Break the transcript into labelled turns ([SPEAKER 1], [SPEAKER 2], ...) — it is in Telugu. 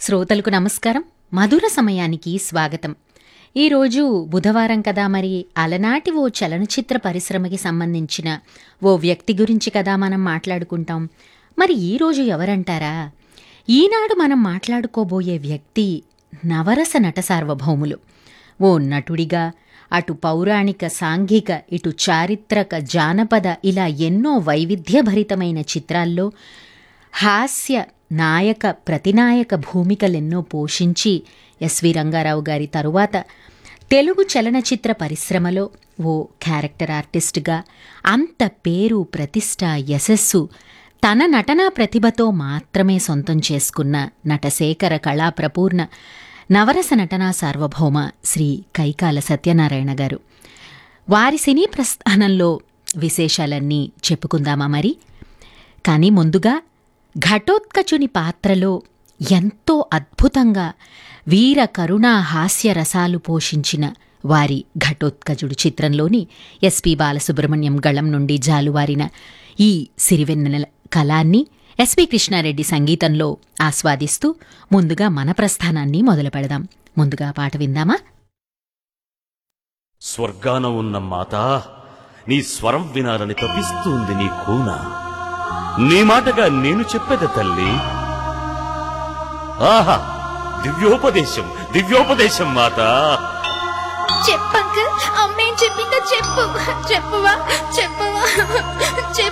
[SPEAKER 1] శ్రోతలకు నమస్కారం మధుర సమయానికి స్వాగతం ఈరోజు బుధవారం కదా మరి అలనాటి ఓ చలనచిత్ర పరిశ్రమకి సంబంధించిన ఓ వ్యక్తి గురించి కదా మనం మాట్లాడుకుంటాం మరి ఈరోజు ఎవరంటారా ఈనాడు మనం మాట్లాడుకోబోయే వ్యక్తి నవరస నట సార్వభౌములు ఓ నటుడిగా అటు పౌరాణిక సాంఘిక ఇటు చారిత్రక జానపద ఇలా ఎన్నో వైవిధ్యభరితమైన చిత్రాల్లో హాస్య నాయక ప్రతినాయక భూమికలెన్నో పోషించి ఎస్వి రంగారావు గారి తరువాత తెలుగు చలనచిత్ర పరిశ్రమలో ఓ క్యారెక్టర్ ఆర్టిస్ట్గా అంత పేరు ప్రతిష్ట యశస్సు తన నటనా ప్రతిభతో మాత్రమే సొంతం చేసుకున్న నటశేఖర కళాప్రపూర్ణ నవరస నటనా సార్వభౌమ శ్రీ కైకాల సత్యనారాయణ గారు వారి సినీ ప్రస్థానంలో విశేషాలన్నీ చెప్పుకుందామా మరి కానీ ముందుగా ఘటోత్కచుని పాత్రలో ఎంతో అద్భుతంగా వీర కరుణా హాస్య రసాలు పోషించిన వారి ఘటోత్కజుడు చిత్రంలోని ఎస్పి బాలసుబ్రహ్మణ్యం గళం నుండి జాలువారిన ఈ సిరివెన్నెల కళాన్ని ఎస్పి కృష్ణారెడ్డి సంగీతంలో ఆస్వాదిస్తూ ముందుగా మన ప్రస్థానాన్ని మొదలు పెడదాం ముందుగా పాట విందామా
[SPEAKER 2] స్వర్గాన ఉన్న మాత నీ స్వరం వినాలని తప్పిస్తుంది నీ కూన నీ మాటగా నేను చెప్పేది తల్లి ఆహా దివ్యోపదేశం దివ్యోపదేశం మాత
[SPEAKER 3] చెప్పంక అమ్మేం చెప్పిందో చెప్పు చెప్పువా చెప్పవా చెప్పు